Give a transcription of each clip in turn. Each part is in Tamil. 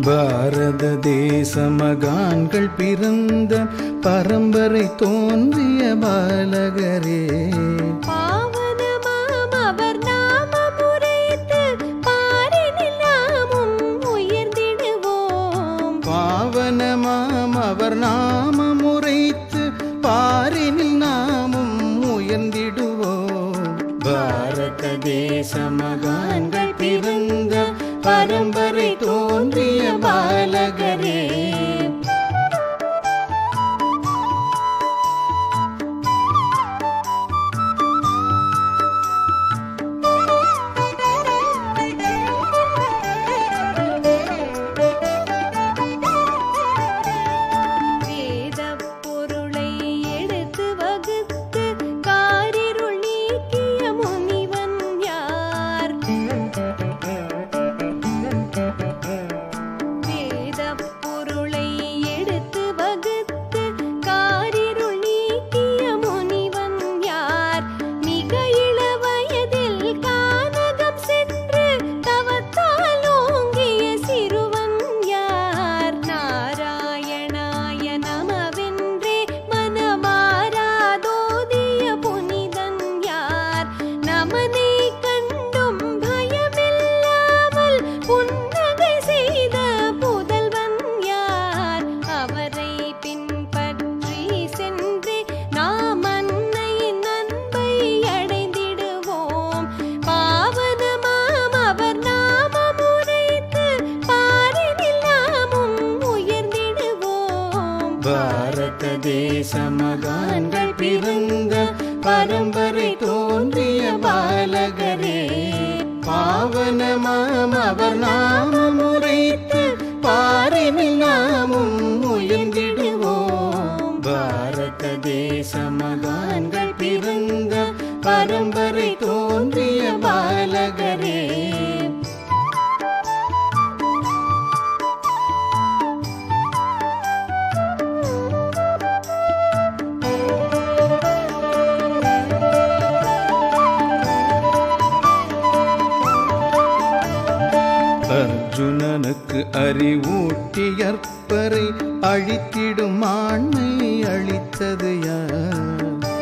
பாரத தேச மகான்கள் பிறந்த பரம்பரை தோன்றிய பாலகரே பாவனமாம் அவர் நாமம் உரைத்து பாரினில் நாமும் உயர்ந்திடுவோம் பாவனமாம் அவர் நாமம் உரைத்து பாரினில் நாமும் உயர்ந்திடுவோம் பாரத தேச மகான்கள் பிறந்த பரம்பரை தோன்றிய பாலகரே வேதப் பொருளை எடுத்து வகுத்து காரிருள் நீக்கிய முனிவன் யார் வேதப் பொருளை எடுத்து வகுத்து காரிருள் நீக்கிய முனிவன் யார் மிக இள வயதில் கானகம் சென்று தவத்தால் ஓங்கிய சிறுவன் யார் நாராயணாய நமவென்றே மனமாராதோதிய புனிதன் யார் நமனை கண்டும் பயமில்லாமல் புன்னகை செய்த புதல்வன் யார் அவரை பின்பற்றி சென்று நாம் அன்னையின் அன்பை அடைந்திடுவோம் பாவனமாம் அவர் நாமம் உரைத்து பாரினில் நாமும் உயர்ந்திடுவோம் பாரத தேச மகான்கள் பிறந்த பரம்பரை தோன்றிய பாலகரே பாவனமாம் அவர் நாமம் உரைத்து பாரினில் நாமும் உயர்ந்திடுவோம் பாரத தேச மகான்கள் பிறந்த பரம்பரை தோன்றிய பாலகரே அர்ஜுனனுக்கு அறிவூட்டி அற்பரை அழித்திடும் ஆண்மை அளித்தது யார்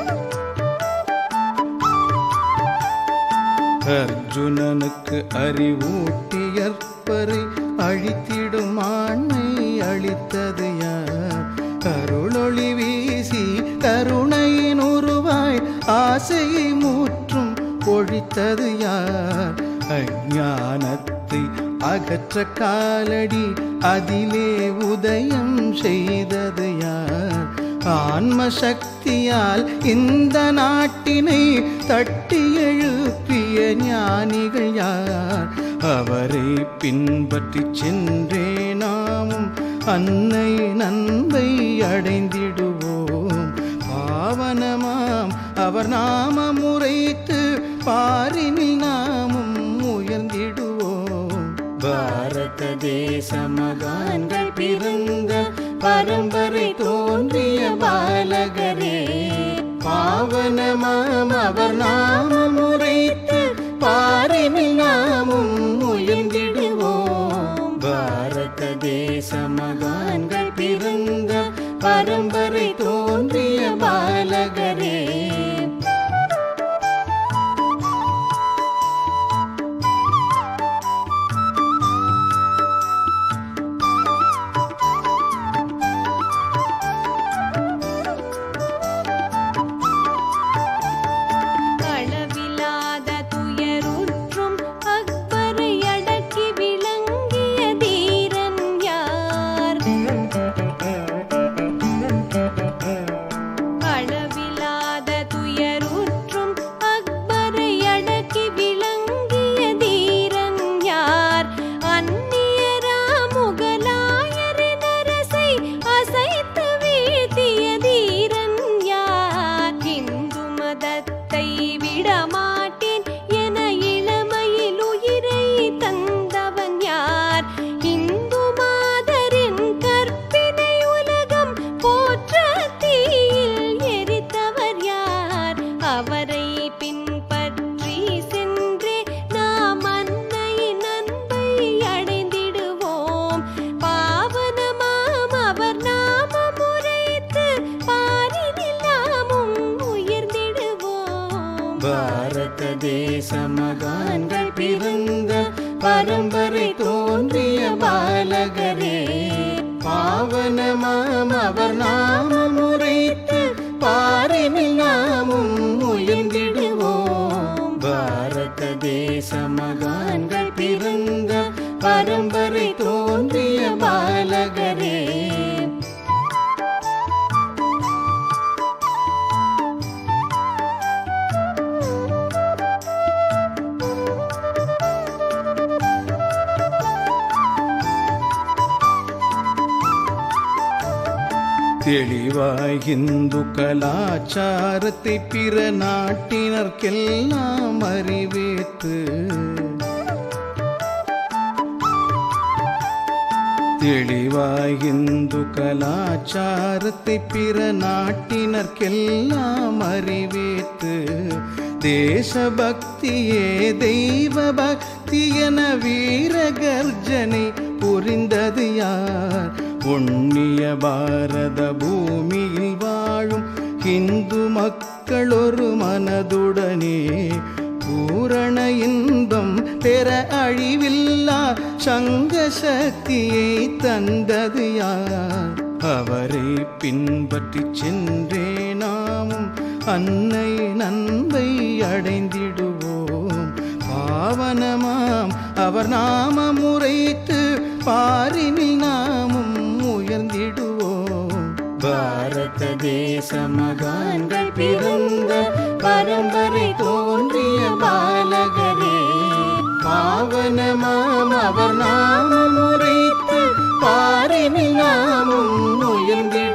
அர்ஜுனனுக்கு அறிவூட்டி அற்பரை அழித்திடும் ஆண்மை அளித்தது யார் கருளொளி வீசி கருணையின் உருவாய் ஆசையை மூற்றும் ஒழித்தது யார் அஞ்ஞானத்தை அகற்ற காலடி அதிலே உதயம் செய்தது யார் ஆன்ம சக்தியால் இந்த நாட்டினை தட்டி எழுப்பிய ஞானிகள் யார் அவரை பின்பற்றி சென்றே நாமும் அன்னை நன்மை அடைந்திடுவோம் பாவனமாம் அவர் நாம முறைத்து பாரினில் நாமும் உயர்ந்திடுவோம் பாரத தேச மகான்கள் பிறந்த பரம்பரை தோன்றிய பாலகரே பாவனமாம் அவர் நாமம் உரைத்து பாரினில் நாமும் உயர்ந்திடுவோம் பாரத தேச மகான்கள் பிறந்த பரம்பரை தோன்றிய பாலகரே களவிலாத துயருற்றும் அக்பரை அடக்கி விளங்கிய தீரன் யார் தேச மகான்கள் பிறந்த பரம்பரை தோன்றிய பாலகரே பாவனமாம் அவர் நாமம் உரைத்து பாரினில் நாமும் உயர்ந்திடுவோம் பாரத தேச மகான்கள் பிறந்த பரம்பரை தோன்றிய பாலகரே தெளிவாய் இந்து கலாச்சாரத்தை பிற நாட்டினர்க்கெல்லாம் அறிவித்து தெளிவாய் இந்து கலாச்சாரத்தை பிற நாட்டினர்க்கெல்லாம் அறிவித்து தேசபக்தியே தெய்வ பக்தி என வீர கர்ஜனை புரிந்தது யார் புண்ணிய பாரத பூமியில் வாழும் இந்து மக்கள் ஒரு மனதுடனே பூரண இன்பம் பெற அழிவில்லா சங்க சக்தியை தந்தது யார் அவரை பின்பற்றி சென்றே நாமும் அன்னை நன்மை அடைந்திடுவோம் பாவனமாம் அவர் நாம முறைத்து பாரினில் நாமும் உயர்ந்திடுவோம் பாரத தேச மகான்கள் பிறந்த பரம்பரை தோன்றிய பாலகரே பாவனமாம் அவர் நாமம் உரைத்து பாரினில் நாமும் உயர்ந்திடுவோம்